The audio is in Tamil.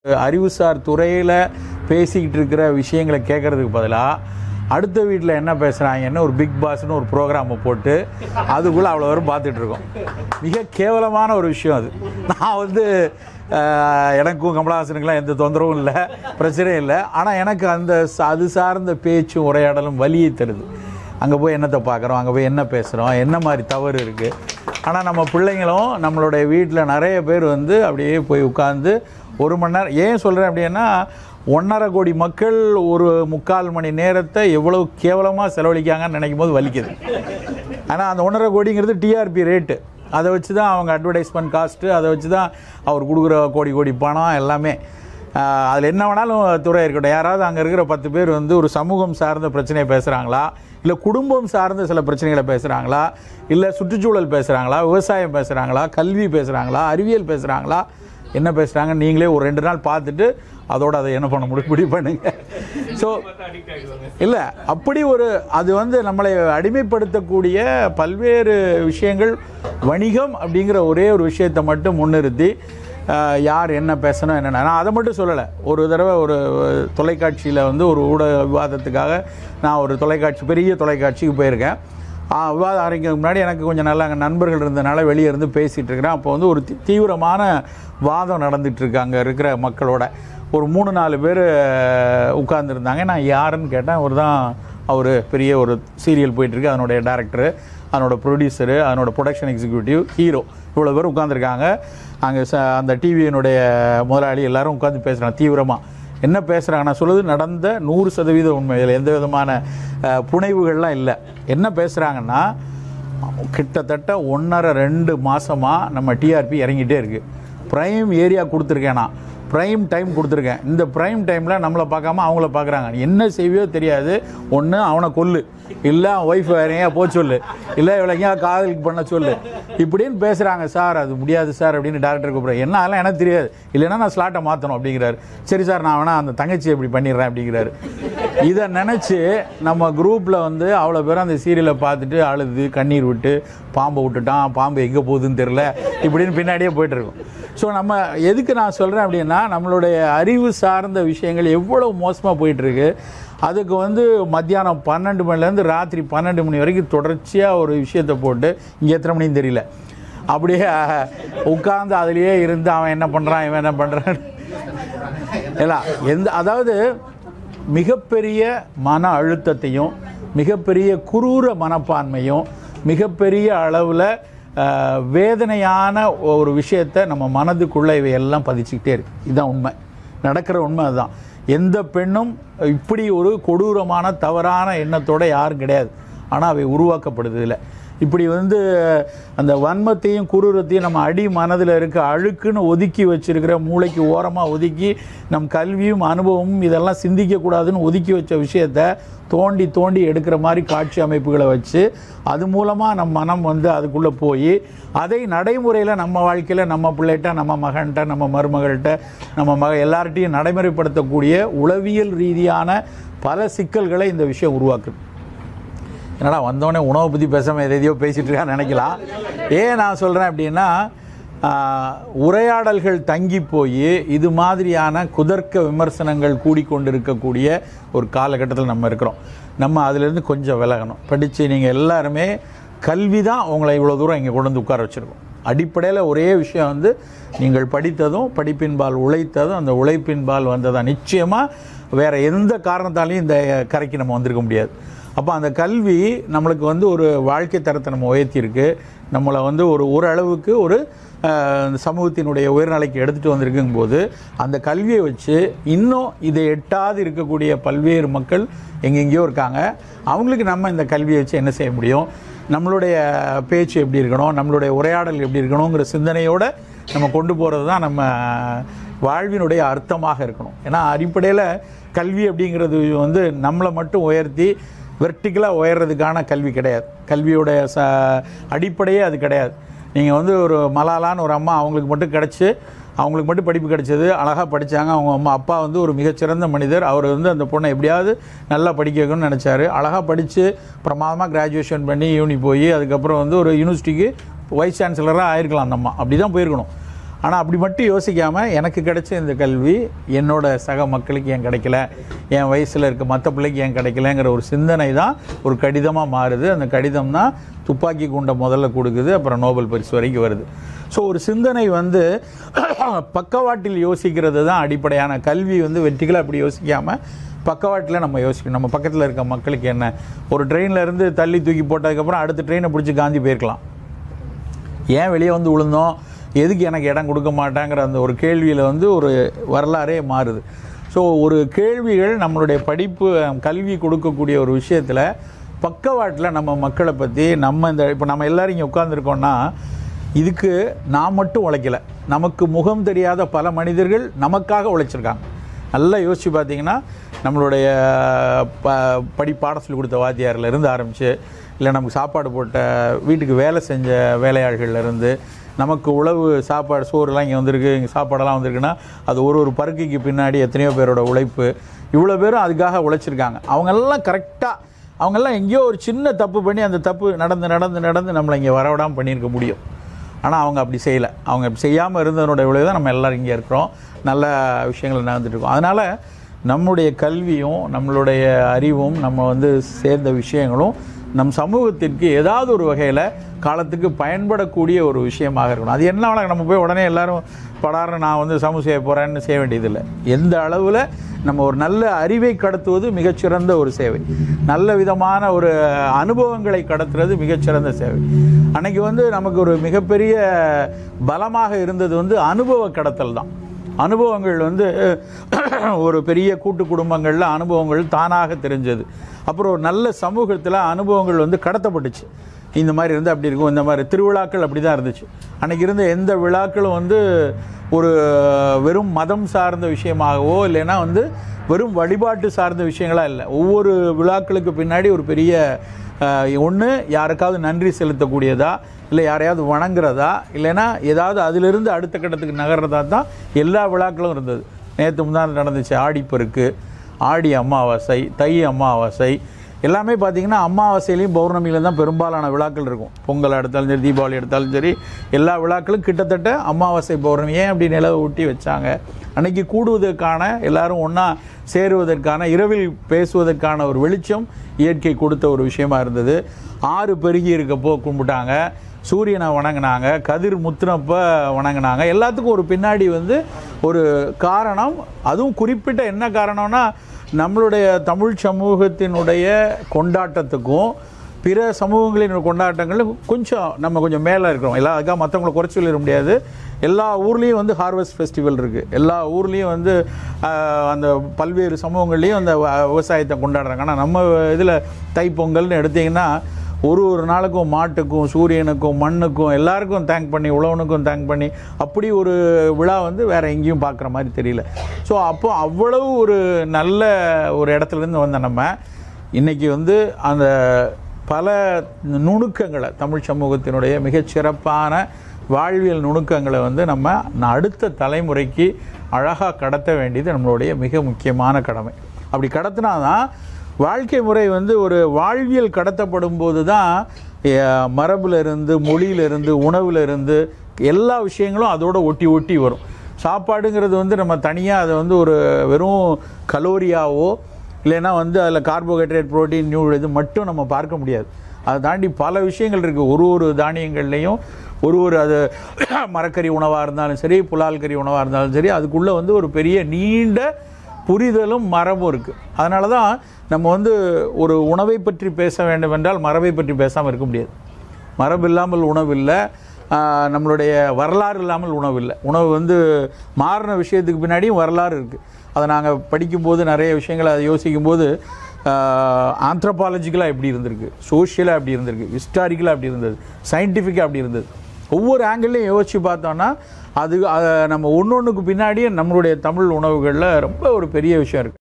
அறிவுசார் துறையில் பேசிக்கிட்டு இருக்கிற விஷயங்களை கேட்கறதுக்கு பதிலாக அடுத்த வீட்டில் என்ன பேசுகிறாங்கன்னு ஒரு பிக் பாஸ்னு ஒரு ப்ரோக்ராமை போட்டு அதுக்குள்ளே அவ்வளோ வரும் பார்த்துட்டு இருக்கோம் மிக கேவலமான ஒரு விஷயம் அது நான் வந்து அஹ், எனக்கும் கமலஹாசனுக்கெல்லாம் எந்த தொந்தரவும் இல்லை பிரச்சனையும் இல்லை ஆனால் எனக்கு அந்த ச- அது சார்ந்த பேச்சும் உரையாடலும் வலியை தருது அங்கே போய் என்னத்தை பார்க்குறோம் அங்கே போய் என்ன பேசுகிறோம் என்ன மாதிரி தவறு இருக்குது ஆனால் நம்ம பிள்ளைங்களும் நம்மளுடைய வீட்டில் நிறைய பேர் வந்து அப்படியே போய் உட்காந்து ஒரு மணி நேரம் ஏன் சொல்கிறேன் அப்படின்னா ஒன்றரை கோடி மக்கள் ஒரு முக்கால் மணி நேரத்தை எவ்வளவு கேவலமாக செலவழிக்காங்கன்னு நினைக்கும் போது வலிக்குது ஆனால் அந்த ஒன்றரை கோடிங்கிறது டிஆர்பி ரேட்டு அதை வச்சு தான் அவங்க அட்வர்டைஸ்மெண்ட் காஸ்ட்டு அதை வச்சு தான் அவர் கொடுக்குற கோடி கோடி பணம் எல்லாமே அதில் என்ன வேணாலும் துறை இருக்கட்டும் யாராவது அங்கே இருக்கிற பத்து பேர் வந்து ஒரு சமூகம் சார்ந்த பிரச்சனையை பேசுகிறாங்களா இல்லை குடும்பம் சார்ந்த சில பிரச்சனைகளை பேசுகிறாங்களா இல்லை சுற்றுச்சூழல் பேசுகிறாங்களா விவசாயம் பேசுகிறாங்களா கல்வி பேசுகிறாங்களா அறிவியல் பேசுகிறாங்களா என்ன பேசுகிறாங்க நீங்களே ஒரு ரெண்டு நாள் பார்த்துட்டு அதோட அதை என்ன பண்ண முடியும் முடிவு பண்ணுங்க ஸோ இல்லை அப்படி ஒரு அது வந்து நம்மளை அடிமைப்படுத்தக்கூடிய பல்வேறு விஷயங்கள் வணிகம் அப்படிங்கிற ஒரே ஒரு விஷயத்தை மட்டும் முன்னிறுத்தி ஆஹ், யார் என்ன பேசணும் என்னென்ன நான் அதை மட்டும் சொல்லலை ஒரு தடவை ஒரு தொலைக்காட்சியில் வந்து ஒரு ஊடக விவாதத்துக்காக நான் ஒரு தொலைக்காட்சி பெரிய தொலைக்காட்சிக்கு போயிருக்கேன் ஆ, விவாதம் ஆரம்பிக்கிறதுக்கு முன்னாடி எனக்கு கொஞ்சம் நல்லா அங்கே நண்பர்கள் இருந்தனால வெளியே இருந்து பேசிகிட்டு இருக்கிறேன் அப்போ வந்து ஒரு தி- தீவிரமான வாதம் நடந்துட்டு இருக்கு அங்கே இருக்கிற மக்களோட ஒரு மூணு நாலு பேர் உட்கார்ந்துருந்தாங்க நான் யாருன்னு கேட்டேன் அவர் தான் அவர் பெரிய ஒரு சீரியல் போயிட்டுருக்கு அதனுடைய டேரக்டரு அதனோட ப்ரொடியூசரு அதனோட ப்ரொடக்ஷன் எக்ஸிக்யூட்டிவ் ஹீரோ இவ்வளோ பேர் உட்காந்துருக்காங்க அங்கே ச அந்த டிவியினுடைய முதலாளி எல்லாரும் உட்காந்து பேசுகிறாங்க தீவிரமாக என்ன பேசுகிறாங்க நான் சொல்லுது நடந்த நூறு சதவீத உண்மை இதில் எந்த விதமான அஹ், புனைவுகள்லாம் இல்லை என்ன பேசுகிறாங்கன்னா கிட்டத்தட்ட ஒன்றரை ரெண்டு மாசமாக நம்ம டிஆர்பி இறங்கிட்டே இருக்குது ப்ரைம் ஏரியா கொடுத்துருக்கேன் நான் ப்ரைம் டைம் கொடுத்துருக்கேன் இந்த ப்ரைம் டைமில் நம்மளை பார்க்காம அவங்கள பார்க்குறாங்க என்ன செய்வியோ தெரியாது ஒன்று அவனை கொல்லு இல்லை அவன் ஒய்ஃப் வேற எங்கேயா போக சொல்லு இல்லை இவளை எங்கேயா காதலுக்கு பண்ண சொல்லு இப்படின்னு பேசுகிறாங்க சார் அது முடியாது சார் அப்படின்னு டேரக்டர் கூப்பிட்றேன் என்ன அதெல்லாம் எனக்கு தெரியாது இல்லைன்னா நான் ஸ்லாட்டை மாற்றணும் அப்படிங்கிறாரு சரி சார் நான் வேணா அந்த தங்கச்சி இப்படி பண்ணிடுறேன் அப்படிங்கிறாரு இதை நினச்சி நம்ம குரூப்பில் வந்து அவ்வளோ பேரும் அந்த சீரியலை பார்த்துட்டு அழுது கண்ணீர் விட்டு பாம்பை விட்டுட்டான் பாம்பு எங்கே போகுதுன்னு தெரில இப்படின்னு பின்னாடியே போயிட்டு இருக்கோம் ஸோ நம்ம எதுக்கு நான் சொல்கிறேன் அப்படின்னா நம்மளுடைய அறிவு சார்ந்த விஷயங்கள் எவ்வளோ மோசமாக போயிட்டுருக்கு அதுக்கு வந்து மத்தியானம் பன்னெண்டு மணிலேருந்து ராத்திரி பன்னெண்டு மணி வரைக்கும் தொடர்ச்சியாக ஒரு விஷயத்தை போட்டு இங்கே எத்தனை மணின்னு தெரியல அப்படியே உட்கார்ந்து அதுலேயே இருந்து அவன் என்ன பண்ணுறான் இவன் என்ன பண்ணுறான் இல்லை எந்த அதாவது மிகப்பெரிய மன அழுத்தத்தையும் மிகப்பெரிய குரூர மனப்பான்மையும் மிகப்பெரிய அளவில் வேதனையான ஒரு விஷயத்தை நம்ம மனதுக்குள்ளே இவையெல்லாம் பதிச்சுக்கிட்டே இருக்கு இதுதான் உண்மை நடக்கிற உண்மை அதுதான் எந்த பெண்ணும் இப்படி ஒரு கொடூரமான தவறான எண்ணத்தோட யாரும் கிடையாது ஆனால் அவை உருவாக்கப்படுது இல்லை இப்படி வந்து அந்த வன்மத்தையும் குரூரத்தையும் நம்ம அடி மனதில் இருக்க அழுக்குன்னு ஒதுக்கி வச்சிருக்கிற மூளைக்கு ஓரமாக ஒதுக்கி நம் கல்வியும் அனுபவமும் இதெல்லாம் சிந்திக்கக்கூடாதுன்னு ஒதுக்கி வச்ச விஷயத்த தோண்டி தோண்டி எடுக்கிற மாதிரி காட்சி அமைப்புகளை வச்சு அது மூலமாக நம் மனம் வந்து அதுக்குள்ளே போய் அதை நடைமுறையில் நம்ம வாழ்க்கையில் நம்ம பிள்ளைகிட்ட நம்ம மகன்கிட்ட நம்ம மருமகள்கிட்ட நம்ம மக எல்லார்ட்டையும் நடைமுறைப்படுத்தக்கூடிய உளவியல் ரீதியான பல சிக்கல்களை இந்த விஷயம் உருவாக்குது என்னடா வந்தோடனே உணவை பற்றி பேசாமல் எதை எதையோ பேசிகிட்டு இருக்கான்னு நினைக்கலாம் ஏன் நான் சொல்கிறேன் அப்படின்னா ஆஹ், உரையாடல்கள் தங்கி போய் இது மாதிரியான குதர்க்க விமர்சனங்கள் கூடிக்கொண்டிருக்கக்கூடிய ஒரு காலகட்டத்தில் நம்ம இருக்கிறோம் நம்ம அதிலிருந்து கொஞ்சம் விலகணும் படித்து நீங்கள் எல்லாருமே கல்வி தான் உங்களை இவ்வளோ தூரம் இங்கே கொண்டு வந்து உட்கார வச்சுருக்கோம் அடிப்படையில் ஒரே விஷயம் வந்து நீங்கள் படித்ததும் படிப்பின்பால் உழைத்ததும் அந்த உழைப்பின்பால் வந்ததான் நிச்சயமாக வேற எந்த காரணத்தாலையும் இந்த கரைக்கு நம்ம வந்திருக்க முடியாது அப்போ அந்த கல்வி நம்மளுக்கு வந்து ஒரு வாழ்க்கை தரத்தை நம்ம உயர்த்தியிருக்கு நம்மளை வந்து ஒரு ஓரளவுக்கு ஒரு அஹ், சமூகத்தினுடைய உயர்நிலைக்கு எடுத்துகிட்டு வந்திருக்கும் போது அந்த கல்வியை வச்சு இன்னும் இதை எட்டாது இருக்கக்கூடிய பல்வேறு மக்கள் எங்கெங்கேயோ இருக்காங்க அவங்களுக்கு நம்ம இந்த கல்வியை வச்சு என்ன செய்ய முடியும் நம்மளுடைய பேச்சு எப்படி இருக்கணும் நம்மளுடைய உரையாடல் எப்படி இருக்கணுங்கிற சிந்தனையோட நம்ம கொண்டு போகிறது தான் நம்ம வாழ்வினுடைய அர்த்தமாக இருக்கணும் ஏன்னா அடிப்படையில் கல்வி அப்படிங்கிறது வந்து நம்மளை மட்டும் உயர்த்தி வெர்டிக்கலாக உயர்றதுக்கான கல்வி கிடையாது கல்வியோடைய ச அடிப்படையே அது கிடையாது நீங்கள் வந்து ஒரு மலாலான்னு ஒரு அம்மா அவங்களுக்கு மட்டும் கிடச்சி அவங்களுக்கு மட்டும் படிப்பு கிடைச்சது அழகாக படித்தாங்க அவங்க அம்மா அப்பா வந்து ஒரு மிகச்சிறந்த மனிதர் அவர் வந்து அந்த பொண்ணை எப்படியாவது நல்லா படிக்க வைக்கணும்னு நினச்சாரு அழகாக படித்து பிரமாதமாக கிராஜுவேஷன் பண்ணி யூனி போய் அதுக்கப்புறம் வந்து ஒரு யூனிவர்சிட்டிக்கு வைஸ் சான்சலராக ஆயிருக்கலாம் அந்த அம்மா அப்படி தான் போயிருக்கணும் ஆனால் அப்படி மட்டும் யோசிக்காமல் எனக்கு கிடைச்ச இந்த கல்வி என்னோட சக மக்களுக்கு ஏன் கிடைக்கல என் வயசில் இருக்க மற்ற பிள்ளைக்கு ஏன் கிடைக்கலங்கிற ஒரு சிந்தனை தான் ஒரு கடிதமாக மாறுது அந்த கடிதம் தான் துப்பாக்கி குண்டை முதல்ல கொடுக்குது அப்புறம் நோபல் பரிசு வரைக்கும் வருது ஸோ ஒரு சிந்தனை வந்து பக்கவாட்டில் யோசிக்கிறது தான் அடிப்படையான கல்வி வந்து வெற்றிகளை அப்படி யோசிக்காமல் பக்கவாட்டில் நம்ம யோசிக்கணும் நம்ம பக்கத்தில் இருக்க மக்களுக்கு என்ன ஒரு ட்ரெயினில் இருந்து தள்ளி தூக்கி போட்டதுக்கப்புறம் அடுத்த ட்ரெயினை பிடிச்சி காந்தி போயிருக்கலாம் ஏன் வெளியே வந்து விழுந்தோம் எதுக்கு எனக்கு இடம் கொடுக்க மாட்டாங்கிற அந்த ஒரு கேள்வியில் வந்து ஒரு வரலாறே மாறுது ஸோ ஒரு கேள்விகள் நம்மளுடைய படிப்பு கல்வி கொடுக்கக்கூடிய ஒரு விஷயத்தில் பக்கவாட்டில் நம்ம மக்களை பற்றி நம்ம இந்த இப்போ நம்ம எல்லாரும் இங்கே உட்காந்துருக்கோம்னா இதுக்கு நான் மட்டும் உழைக்கல நமக்கு முகம் தெரியாத பல மனிதர்கள் நமக்காக உழைச்சிருக்காங்க நல்லா யோசிச்சு பார்த்தீங்கன்னா நம்மளுடைய ப படி பாடம் சொல்லி கொடுத்த வாத்தியார்ல இருந்து ஆரம்பித்து இல்லை நமக்கு சாப்பாடு போட்ட வீட்டுக்கு வேலை செஞ்ச வேலையாள்கள்ல இருந்து நமக்கு உழவு சாப்பாடு சோறுலாம் இங்கே வந்திருக்கு இங்கே சாப்பாடெல்லாம் வந்திருக்குன்னா அது ஒரு ஒரு பருக்கைக்கு பின்னாடி எத்தனையோ பேரோட உழைப்பு இவ்வளோ பேரும் அதுக்காக உழைச்சிருக்காங்க அவங்கெல்லாம் கரெக்டாக அவங்கெல்லாம் எங்கேயோ ஒரு சின்ன தப்பு பண்ணி அந்த தப்பு நடந்து நடந்து நடந்து நம்மளை இங்கே வரவிடாமல் பண்ணியிருக்க முடியும் ஆனால் அவங்க அப்படி செய்யலை அவங்க அப்படி செய்யாமல் இருந்ததனுடைய விளைவு தான் நம்ம எல்லோரும் இங்கே இருக்கிறோம் நல்ல விஷயங்கள் நடந்துட்டு இருக்கோம் அதனால் நம்முடைய கல்வியும் நம்மளுடைய அறிவும் நம்ம வந்து சேர்ந்த விஷயங்களும் நம் சமூகத்திற்கு ஏதாவது ஒரு வகையில் காலத்துக்கு பயன்படக்கூடிய ஒரு விஷயமாக இருக்கணும் அது என்ன வேணா நம்ம போய் உடனே எல்லாரும் படார நான் வந்து சமூக செய்ய போகிறேன்னு செய்ய வேண்டியதில்லை எந்த அளவில் நம்ம ஒரு நல்ல அறிவை கடத்துவது மிகச்சிறந்த ஒரு சேவை நல்ல விதமான ஒரு அனுபவங்களை கடத்துறது மிகச்சிறந்த சேவை அன்னைக்கு வந்து நமக்கு ஒரு மிகப்பெரிய பலமாக இருந்தது வந்து அனுபவ கடத்தல் தான் அனுபவங்கள் வந்து ஒரு பெரிய கூட்டு குடும்பங்களில் அனுபவங்கள் தானாக தெரிஞ்சது அப்புறம் ஒரு நல்ல சமூகத்தில் அனுபவங்கள் வந்து கடத்தப்பட்டுச்சு இந்த மாதிரி இருந்து அப்படி இருக்கும் இந்த மாதிரி திருவிழாக்கள் அப்படி தான் இருந்துச்சு அன்னைக்கு இருந்த எந்த விழாக்களும் வந்து ஒரு வெறும் மதம் சார்ந்த விஷயமாகவோ இல்லைன்னா வந்து வெறும் வழிபாட்டு சார்ந்த விஷயங்களா இல்லை ஒவ்வொரு விழாக்களுக்கு பின்னாடி ஒரு பெரிய ஒன்று யாருக்காவது நன்றி செலுத்தக்கூடியதா இல்லை யாரையாவது வணங்குறதா இல்லைன்னா ஏதாவது அதிலிருந்து அடுத்த கட்டத்துக்கு நகர்றதா தான் எல்லா விழாக்களும் இருந்தது நேற்று முந்தான நடந்துச்சு ஆடிப்பெருக்கு ஆடி அமாவாசை தை அமாவாசை எல்லாமே பார்த்தீங்கன்னா அமாவாசையிலையும் பௌர்ணமியில தான் பெரும்பாலான விழாக்கள் இருக்கும் பொங்கல் எடுத்தாலும் சரி தீபாவளி எடுத்தாலும் சரி எல்லா விழாக்களும் கிட்டத்தட்ட அமாவாசை பௌர்ணமி ஏன் அப்படி நிலவை ஒட்டி வச்சாங்க அன்னைக்கு கூடுவதற்கான எல்லாரும் ஒன்றா சேருவதற்கான இரவில் பேசுவதற்கான ஒரு வெளிச்சம் இயற்கை கொடுத்த ஒரு விஷயமா இருந்தது ஆறு பெருகி இருக்கப்போ கும்பிட்டாங்க சூரியனை வணங்கினாங்க கதிர் முத்துனப்ப வணங்கினாங்க எல்லாத்துக்கும் ஒரு பின்னாடி வந்து ஒரு காரணம் அதுவும் குறிப்பிட்ட என்ன காரணம்னா நம்மளுடைய தமிழ் சமூகத்தினுடைய கொண்டாட்டத்துக்கும் பிற சமூகங்களின் கொண்டாட்டங்கள் கொஞ்சம் நம்ம கொஞ்சம் மேலே இருக்கிறோம் எல்லா அதுக்காக மற்றவங்களை குறைச்சி சொல்லிட முடியாது எல்லா ஊர்லேயும் வந்து ஹார்வெஸ்ட் ஃபெஸ்டிவல் இருக்குது எல்லா ஊர்லேயும் வந்து ஆஹ், அந்த பல்வேறு சமூகங்கள்லேயும் அந்த வ- விவசாயத்தை கொண்டாடுறாங்க ஆனால் நம்ம இதில் தைப்பொங்கல்னு எடுத்தீங்கன்னா ஒரு ஒரு நாளுக்கும் மாட்டுக்கும் சூரியனுக்கும் மண்ணுக்கும் எல்லாருக்கும் தேங்க் பண்ணி உழவனுக்கும் தேங்க் பண்ணி அப்படி ஒரு விழா வந்து வேற எங்கேயும் பார்க்குற மாதிரி தெரியல ஸோ அப்போ அவ்வளவு ஒரு நல்ல ஒரு இடத்துலேருந்து வந்த நம்ம இன்னைக்கு வந்து அந்த பல நுணுக்கங்களை தமிழ் சமூகத்தினுடைய மிகச்சிறப்பான வாழ்வியல் நுணுக்கங்களை வந்து நம்ம ந- அடுத்த தலைமுறைக்கு அழகாக கடத்த வேண்டியது நம்மளுடைய மிக முக்கியமான கடமை அப்படி கடத்தினா தான் வாழ்க்கை முறை வந்து ஒரு வாழ்வியல் கடத்தப்படும் போது தான் அஹ், மரபுல இருந்து மொழியில இருந்து உணவுல இருந்து எல்லா விஷயங்களும் அதோட ஒட்டி ஒட்டி வரும் சாப்பாடுங்கிறது வந்து நம்ம தனியாக அதை வந்து ஒரு வெறும் கலோரியாவோ இல்லைன்னா வந்து அதில் கார்போஹைட்ரேட் புரோட்டீன் நியூ இது மட்டும் நம்ம பார்க்க முடியாது அதை தாண்டி பல விஷயங்கள் இருக்குது ஒரு ஒரு தானியங்கள்லையும் ஒரு ஒரு அது மரக்கறி உணவாக இருந்தாலும் சரி புலால் கறி உணவாக இருந்தாலும் சரி அதுக்குள்ளே வந்து ஒரு பெரிய நீண்ட புரிதலும் மரபும் இருக்குது அதனால தான் நம்ம வந்து ஒரு உணவை பற்றி பேச வேண்டும் என்றால் மரபை பற்றி பேசாமல் இருக்க முடியாது மரபு இல்லாமல் உணவு இல்லை ஆஹ் நம்மளுடைய வரலாறு இல்லாமல் உணவு இல்லை உணவு வந்து மாறின விஷயத்துக்கு பின்னாடியும் வரலாறு இருக்குது அதை நாங்கள் படிக்கும்போது நிறைய விஷயங்களை அதை யோசிக்கும்போது ஆந்த்ரபாலஜிக்கலாக எப்படி இருந்திருக்கு சோஷியலாக எப்படி இருந்திருக்கு ஹிஸ்டாரிக்கலாக எப்படி இருந்தது சயின்டிஃபிக்காக அப்படி இருந்தது ஒவ்வொரு ஆங்கிள்லையும் யோசித்து பார்த்தோன்னா அது அதை நம்ம ஒன்று ஒன்றுக்கு பின்னாடியே நம்மளுடைய தமிழ் உணவுகளில் ரொம்ப ஒரு பெரிய விஷயம் இருக்குது